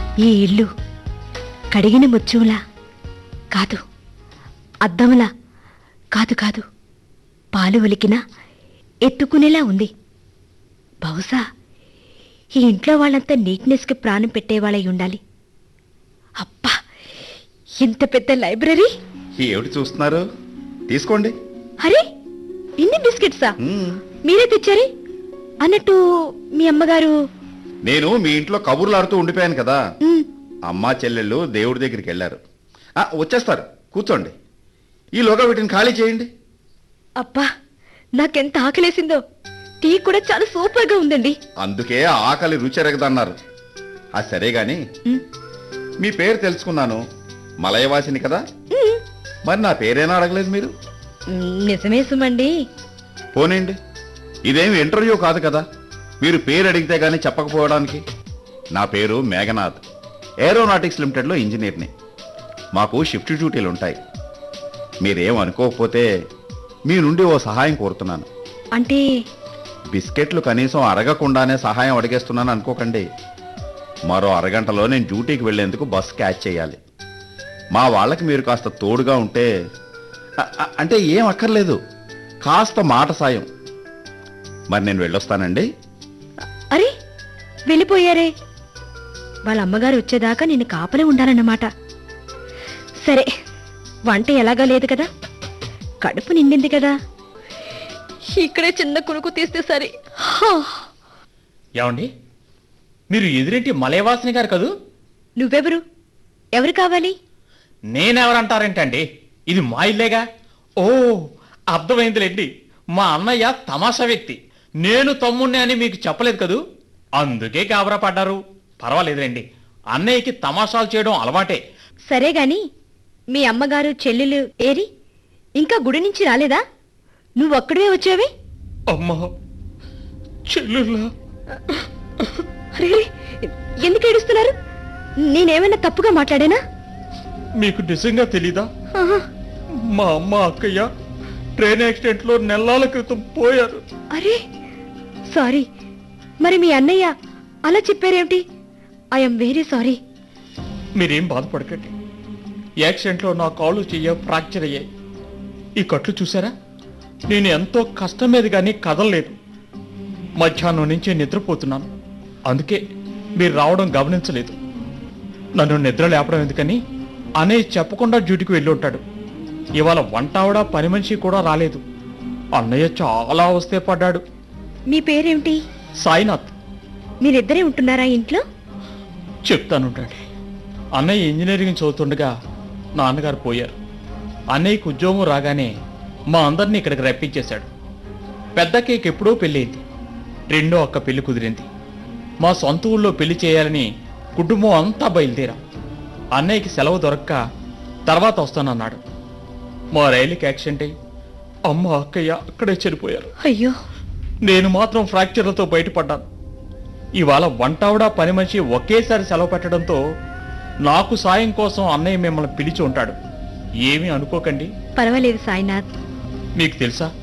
ఈ ఇల్లు కడిగిన ముత్యంలా కాదు అద్దంలా కాదు కాదు పాలు ఒలికినా ఎత్తుకునేలా ఉంది బహుశా ఈ ఇంట్లో వాళ్ళంతా నీట్నెస్కి ప్రాణం పెట్టేవాళ్ళై ఉండాలి అబ్బా ఇంత పెద్ద లైబ్రరీ ఏమిటి చూస్తున్నారు తీసుకోండి అరే ఇన్ని బిస్కెట్సా మ్మ్. మీరే తెచ్చారే అన్నట్టు మీ అమ్మగారు నేను మీ ఇంట్లో కబుర్లు ఆడుతూ ఉండిపోయాను కదా మ్, అమ్మా చెల్లెళ్ళు దేవుడి దగ్గరికి వెళ్ళారు ఆ, వచ్చేస్తారు కూర్చోండి ఈలోగా వీటిని ఖాళీ చేయండి అబ్బా నాకెంత ఆకలేసిందో టీ కూడా చాలా సూపర్ గా ఉందండి అందుకే ఆకలి రుచి ఎరగదన్నారు ఆ సరే గాని మ్, మీ పేరు తెలుసుకున్నాను మలయవాసిని కదా మ్, మరి నా పేరేనా అడగలేదు మీరు మ్, నిజమే సుమండి పోనేండి ఇదేమి ఇంటర్వ్యూ కాదు కదా మీరు పేరు అడిగితే గానీ చెప్పకపోవడానికి నా పేరు మేఘనాథ్ ఏరోనాటిక్స్ లిమిటెడ్లో ఇంజనీర్ని మాకు షిఫ్ట్ డ్యూటీలు ఉంటాయి మీరేం అనుకోకపోతే మీ నుండి ఓ సహాయం కోరుతున్నాను అంటే బిస్కెట్లు కనీసం అరగకుండానే సహాయం అడిగేస్తున్నాను అనుకోకండి మరో అరగంటలో నేను డ్యూటీకి వెళ్లేందుకు బస్ క్యాచ్ చేయాలి మా వాళ్ళకి మీరు కాస్త తోడుగా ఉంటే అ- అ- అంటే ఏం అక్కర్లేదు కాస్త మాట సాయం మరి నేను వెళ్ళొస్తానండి అరే వెళ్ళిపోయారే వాళ్ళ అమ్మగారు వచ్చేదాకా నేను కాపలే ఉండాలన్నమాట సరే వంట ఎలాగా లేదు కదా కడుపు నిండింది కదా ఇక్కడే చిన్న కునుకు తీస్తే సరే హా. ఏమండి మీరు ఎదురేంటి మలయవాసిని గారు కదూ నువ్వెవరు ఎవరు కావాలి నేనెవరంటారేంటండి ఇది మా ఇల్లేగా ఓ అర్థమైందిలేండి మా అన్నయ్య తమాషా వ్యక్తి నేను తమ్ముణ్ణి అని మీకు చెప్పలేదు కదూ అందుకే కాబరా పడ్డారు పర్వాలేదులేండి అన్నయ్యకి తమాషాలు చేయడం అలవాటే సరే గాని మీ అమ్మగారు చెల్లెలు ఏరి ఇంకా గుడి నుంచి రాలేదా నువ్వు ఒక్కడివే వచ్చావి అమ్మా చెల్లులా అరే ఎందుకు ఏడుస్తున్నారు నేనేమైనా తప్పుగా మాట్లాడానా మీకు నిజంగా తెలీదా ఆహా. మా అమ్మ అక్కయ్య ట్రైన్ యాక్సిడెంట్ లో నెలల క్రితం పోయారు అరే సారీ మరి మీ అన్నయ్య అలా చెప్పారేమిటి ఐఎమ్ వెరీ సారీ మీరేం బాధపడకండి యాక్సిడెంట్లో నా కాళ్ళు చెయ్య ఫ్రాక్చర్ అయ్యాయి ఈ కట్లు చూసారా నేను ఎంతో కష్టం మీద కానీ కదలలేదు మధ్యాహ్నం నుంచి నిద్రపోతున్నాను అందుకే మీరు రావడం గమనించలేదు నన్ను నిద్ర లేపడం ఎందుకని అన్నయ్య చెప్పకుండా డ్యూటీకి వెళ్ళి ఉంటాడు ఇవాళ వంట ఆవిడ పని మనిషి కూడా రాలేదు అన్నయ్య చాలా అవస్థే పడ్డాడు మీ పేరేమిటి సాయినాథ్ మీరిద్దరే ఉంటున్నారా ఇంట్లో చెప్తానుండండి అన్నయ్య ఇంజనీరింగ్ చదువుతుండగా నాన్నగారు పోయారు అన్నయ్యకు ఉద్యోగం రాగానే మా అందరినీ ఇక్కడికి రప్పించేశాడు పెద్ద కేక్ ఎప్పుడో పెళ్ళయింది రెండో అక్క పెళ్లి కుదిరింది మా సొంత ఊళ్ళో పెళ్లి చేయాలని కుటుంబం అంతా బయలుదేరాం అన్నయ్యకి సెలవు దొరక్క తర్వాత వస్తానన్నాడు మా రైలుకి యాక్సిడెంట్ అయ్యి అమ్మ అక్కయ్య అక్కడే చనిపోయారు అయ్యో నేను మాత్రం ఫ్రాక్చర్లతో బయటపడ్డాను ఇవాళ వంటావిడ పని మనిషి ఒకేసారి సెలవు పెట్టడంతో నాకు సాయం కోసం అన్నయ్య మిమ్మల్ని పిలిచి ఉంటాడు ఏమీ అనుకోకండి పర్వాలేదు సాయినాథ్ మీకు తెలుసా